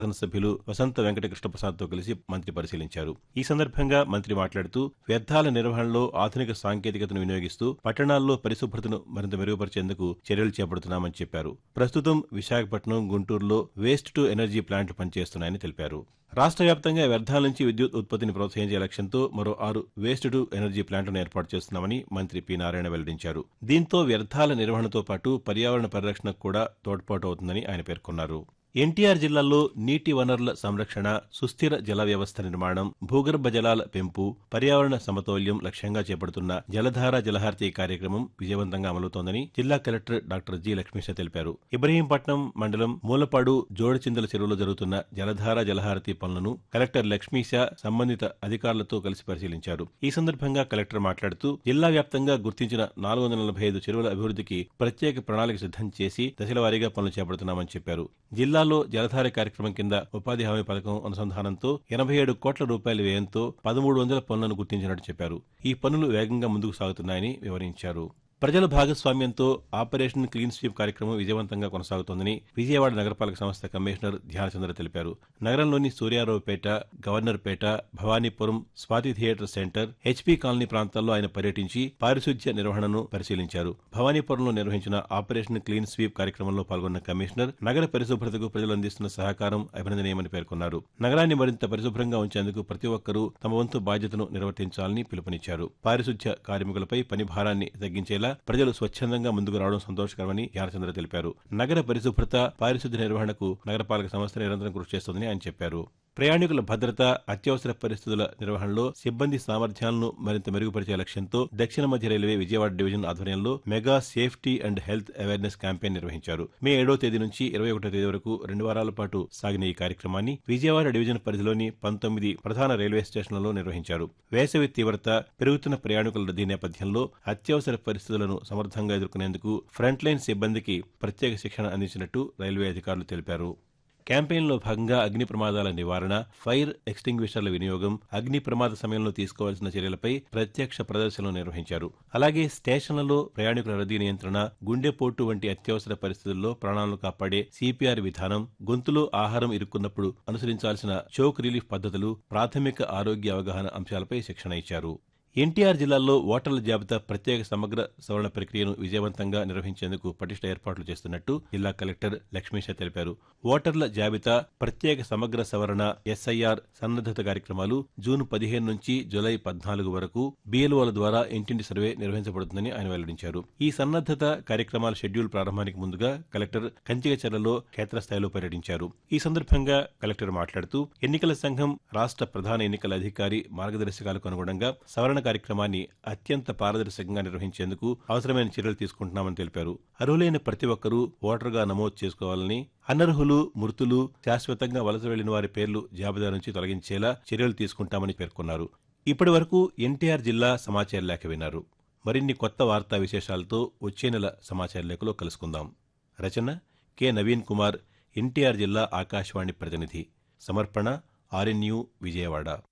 శాసనసభ్యులు వసంత వెంకట కృష్ణప్రసాద్తో కలిసి మంత్రి పరిశీలించారు ఈ సందర్భంగా మంత్రి మాట్లాడుతూ వ్యర్థాల నిర్వహణలో ఆధునిక సాంకేతికతను వినియోగిస్తూ పట్టణాల్లో పరిశుభ్రతను మరింత మెరుగుపరిచేందుకు చర్యలు చేపడుతున్నామని చెప్పారు ప్రస్తుతం విశాఖపట్నం గుంటూరులో వేస్ట్ టు ఎనర్జీ ప్లాంట్లు పనిచేస్తున్నాయని తెలిపారు రాష్ట్ర వ్యాప్తంగా వ్యర్థాల నుంచి విద్యుత్ ఉత్పత్తిని ప్రోత్సహించే లక్ష్యంతో మరో ఆరు వేస్ట్ టు ఎనర్జీ ప్లాంట్లను ఏర్పాటు చేస్తున్నామని మంత్రి పి నారాయణ వెల్లడించారు దీంతో వ్యర్థాల నిర్వహణతో పాటు పర్యావరణ పరిరక్షణకు కూడా తోడ్పాటు అవుతుందని ఆయన పేర్కొన్నారు ఎన్టీఆర్ జిల్లాలో నీటి వనరుల సంరక్షణ సుస్థిర జల వ్యవస్థ నిర్మాణం భూగర్భ జలాల పెంపు పర్యావరణ సమతౌల్యం లక్ష్యంగా చేపడుతున్న జలధార జలహారతి కార్యక్రమం విజయవంతంగా అమలవుతోందని జిల్లా కలెక్టర్ డాక్టర్ జి లక్ష్మీశ తెలిపారు ఇబ్రహీంపట్నం మండలం మూలపాడు జోడచింతల చెరువులో జరుగుతున్న జలధార జలహారతి పనులను కలెక్టర్ లక్ష్మీశ సంబంధిత అధికారులతో కలిసి పరిశీలించారు ఈ సందర్భంగా కలెక్టర్ మాట్లాడుతూ జిల్లా వ్యాప్తంగా గుర్తించిన నాలుగు వందల నలభై ఐదు చెరువుల అభివృద్ధికి ప్రత్యేక ప్రణాళిక సిద్దం చేసి దశల వారీగా పనులు చేపడుతున్నామని చెప్పారు జిల్లాలో జలధార కార్యక్రమం కింద ఉపాధి హామీ పథకం అనుసంధానంతో ఎనభై ఏడు కోట్ల రూపాయల వ్యయంతో పదమూడు వందల పనులను గుర్తించినట్టు చెప్పారు ఈ పనులు వేగంగా ముందుకు సాగుతున్నాయని వివరించారు ప్రజల భాగస్వామ్యంతో ఆపరేషన్ క్లీన్ స్వీప్ కార్యక్రమం విజయవంతంగా కొనసాగుతోందని విజయవాడ నగరపాలక సంస్థ కమిషనర్ ధ్యానచంద్ర తెలిపారు నగరంలోని Suryaraopet Governorpet Bhavanipuram Swathi theatre centre HP colony ప్రాంతాల్లో ఆయన పర్యటించి పారిశుధ్య నిర్వహణను పరిశీలించారు భవానీపురంలో నిర్వహించిన ఆపరేషన్ క్లీన్ స్వీప్ కార్యక్రమంలో పాల్గొన్న కమిషనర్ నగర పరిశుభ్రతకు ప్రజలు అందిస్తున్న సహకారం అభినందనీయమని పేర్కొన్నారు నగరాన్ని మరింత పరిశుభ్రంగా ఉంచేందుకు ప్రతి ఒక్కరూ తమ వంతు బాధ్యతను నిర్వర్తించాలని పిలుపునిచ్చారు పారిశుధ్య కార్మికులపై పని భారాన్ని తగ్గించేలా ప్రజలు స్వచ్ఛందంగా ముందుకు రావడం సంతోషకరమని జ్ఞానచంద్ర తెలిపారు నగర పరిశుభ్రత పారిశుద్ధ్య నిర్వహణకు నగరపాలక సంస్థ నిరంతరం కృషి చేస్తోందని ఆయన చెప్పారు ప్రయాణికుల భద్రత అత్యవసర పరిస్థితుల నిర్వహణలో సిబ్బంది సామర్థ్యాలను మరింత మెరుగుపరిచే లక్ష్యంతో దక్షిణ మధ్య రైల్వే విజయవాడ డివిజన్ ఆధ్వర్యంలో mega safety and health awareness campaign నిర్వహించారు మే ఏడో తేదీ నుంచి ఇరవై ఒకటో తేదీ వరకు రెండు వారాల పాటు సాగిన ఈ కార్యక్రమాన్ని విజయవాడ డివిజన్ పరిధిలోని పంతొమ్మిది ప్రధాన రైల్వే స్టేషన్లలో నిర్వహించారు వేసవి తీవ్రత పెరుగుతున్న ప్రయాణికుల రద్దీ నేపథ్యంలో అత్యవసర పరిస్థితులను సమర్థంగా ఎదుర్కొనేందుకు ఫ్రంట్ లైన్ సిబ్బందికి ప్రత్యేక శిక్షణ అందించినట్టు రైల్వే అధికారులు తెలిపారు క్యాంపెయిన్లో భాగంగా అగ్ని ప్రమాదాల నివారణ ఫైర్ ఎక్స్టింగ్విషర్ల వినియోగం అగ్ని ప్రమాద సమయంలో తీసుకోవాల్సిన చర్యలపై ప్రత్యక్ష ప్రదర్శనలు నిర్వహించారు అలాగే స్టేషన్లలో ప్రయాణికుల రద్దీ నియంత్రణ గుండెపోటు వంటి అత్యవసర పరిస్థితుల్లో ప్రాణాలను కాపాడే సిపిఆర్ విధానం గొంతులో ఆహారం ఇరుక్కున్నప్పుడు అనుసరించాల్సిన చోక్ రిలీఫ్ పద్ధతులు ప్రాథమిక ఆరోగ్య అవగాహన అంశాలపై శిక్షణ ఇచ్చారు ఎన్టీఆర్ జిల్లాలో ఓటర్ల జాబితా ప్రత్యేక సమగ్ర సవరణ ప్రక్రియను విజయవంతంగా నిర్వహించేందుకు పటిష్ట ఏర్పాట్లు చేస్తున్నట్టు జిల్లా కలెక్టర్ లక్ష్మీష తెలిపారు ఓటర్ల జాబితా ప్రత్యేక సమగ్ర సవరణ ఎస్ఐఆర్ సన్నద్దత కార్యక్రమాలు జూన్ పదిహేను నుంచి జులై పద్నాలుగు వరకు బీఎల్ఓల ద్వారా ఇంటింటి సర్వే నిర్వహించబడుతుందని ఆయన వెల్లడించారు ఈ సన్నద్దత కార్యక్రమాల షెడ్యూల్ ప్రారంభానికి ముందుగా కలెక్టర్ కంచికచర్లలో క్షేత్రస్థాయిలో పర్యటించారు ఈ సందర్భంగా కలెక్టర్ మాట్లాడుతూ ఎన్నికల సంఘం రాష్ట్ర ప్రధాన ఎన్నికల అధికారి మార్గదర్శకాలకు అనుగుణంగా సవరణ కార్యక్రమాన్ని అత్యంత పారదర్శకంగా నిర్వహించేందుకు అవసరమైన చర్యలు తీసుకుంటున్నామని తెలిపారు అర్హులైన ప్రతి ఒక్కరూ ఓటరుగా నమోదు చేసుకోవాలని అనర్హులు మృతులు శాశ్వతంగా వలస వెళ్లిన వారి పేర్లు జాబితా నుంచి తొలగించేలా చర్యలు తీసుకుంటామని పేర్కొన్నారు ఇప్పటి వరకు ఎన్టీఆర్ జిల్లా సమాచార లేఖ విన్నారు మరిన్ని కొత్త వార్తా విశేషాలతో వచ్చే నెల సమాచార లేఖలో కలుసుకుందాం రచన కె నవీన్ కుమార్ ఎన్టీఆర్ జిల్లా ఆకాశవాణి ప్రతినిధి సమర్పణ ఆర్ఎన్యూ విజయవాడ